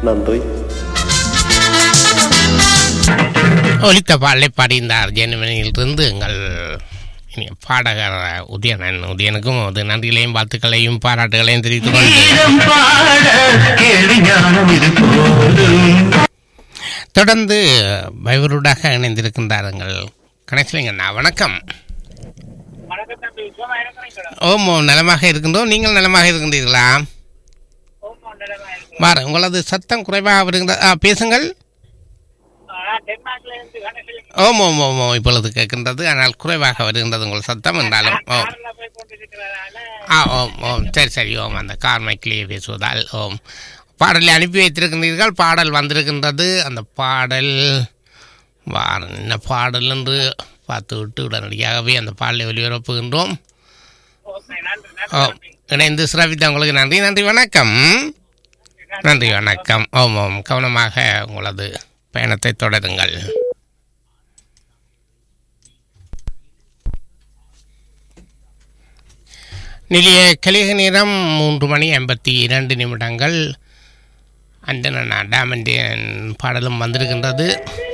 நன்றி ஒலித்த பாடலை பாடியிருந்தார் ஜெர்மனியிலிருந்து எங்கள் இனிய பாடகர் உதயணன் உதயனுக்கும் அது நன்றிகளையும் வாழ்த்துக்களையும் பாராட்டுகளையும் தெரிவித்துக் கொண்டு கீதம் பாட கேள்வி ஞானம் இது போதும் தொடர்ந்து பைவருடாக இணைந்திருக்கின்றார் எங்கள் கணேசலிங்கண்ணா வணக்கம் ஓம் ஓம் நலமாக இருக்கின்றோம் நீங்கள் நலமாக இருக்கின்றீர்களா வார உங்களது சத்தம் குறைவாக வருகின்ற ஆ, பேசுங்கள் ஓம் ஓம் ஓம் ஓம் இப்பொழுது கேட்கின்றது ஆனால் குறைவாக வருகின்றது உங்கள் சத்தம் என்றாலும் ஓ ஆ ஓம் ஓம் சரி சரி ஓம் அந்த கார் மைக்கிலேயே பேசுவதால் ஓம் பாடலை அனுப்பி வைத்திருக்கின்றீர்கள் பாடல் வந்திருக்கின்றது அந்த பாடல் வார என்ன பாடல் என்று பார்த்து விட்டு உடனடியாகவே அந்த பாடலை ஒலிபரப்புகின்றோம் ஓ இணைந்து சிறப்பித்த உங்களுக்கு நன்றி நன்றி வணக்கம் நன்றி வணக்கம் ஓம் ஓம் கவனமாக உங்களது பயணத்தை தொடருங்கள் நிலைய கலிக நேரம் மூன்று மணி ஐம்பத்தி இரண்டு நிமிடங்கள் அண்டன டாமண்டியன் பாடலும் வந்திருக்கின்றது